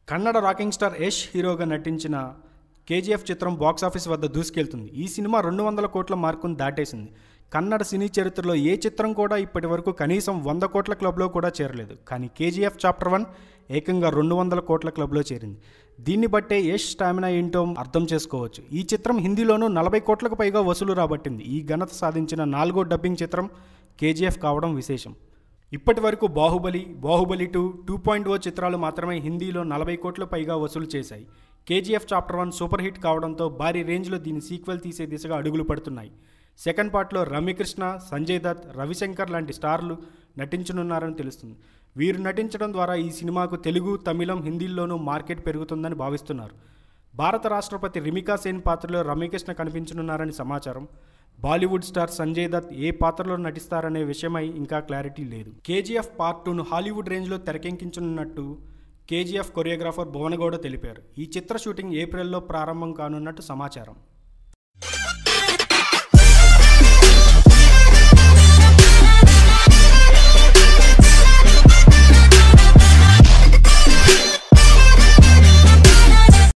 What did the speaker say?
Kannada rocking star Yash హీరోగా నటించిన KGF చిత్రం బాక్సాఫీస్ వద్ద దూసుకెళ్తుంది ఈ సినిమా రెండు వందల కోట్ల మార్కును దాటేసింది కన్నడ సినీ చరిత్రలో ఏ చిత్రం కూడా ఇప్పటి వరకు కనీసం వంద కోట్ల క్లబ్లో కూడా చేరలేదు కానీ కేజీఎఫ్ చాప్టర్ వన్ ఏకంగా రెండు వందల కోట్ల క్లబ్లో చేరింది దీన్ని బట్టే యష్ స్టామినా ఏంటో అర్థం చేసుకోవచ్చు ఈ చిత్రం హిందీలోనూ నలభై కోట్లకు పైగా వసూలు రాబట్టింది ఈ ఘనత సాధించిన నాలుగో డబ్బింగ్ చిత్రం కేజీఎఫ్ కావడం విశేషం ఇప్పటి వరకు Baahubali Baahubali two two point O చిత్రాలు మాత్రమే హిందీలో నలభై కోట్ల పైగా వసూలు చేశాయి KGF chapter one super hit కావడంతో భారీ రేంజ్లో దీని సీక్వెల్ తీసే దిశగా అడుగులు పడుతున్నాయి సెకండ్ పార్ట్లో రమ్యకృష్ణ సంజయ్ దత్ రవిశంకర్ లాంటి స్టార్లు నటించనున్నారని తెలుస్తుంది వీరు నటించడం ద్వారా ఈ సినిమాకు తెలుగు తమిళం హిందీల్లోనూ మార్కెట్ పెరుగుతుందని భావిస్తున్నారు భారత రాష్ట్రపతి రిమికా సేన్ పాత్రలో రమ్యకృష్ణ కనిపించనున్నారని సమాచారం బాలీవుడ్ స్టార్ సంజయ్ దత్ ఏ పాత్రలో నటిస్తారనే విషయమై ఇంకా క్లారిటీ లేదు కేజీఎఫ్ పార్ట్ టూను హాలీవుడ్ రేంజ్లో తెరకెక్కించనున్నట్టు కేజీఎఫ్ కొరియోగ్రాఫర్ భువనగౌడ తెలిపారు ఈ చిత్ర షూటింగ్ ఏప్రిల్లో ప్రారంభం కానున్నట్టు సమాచారం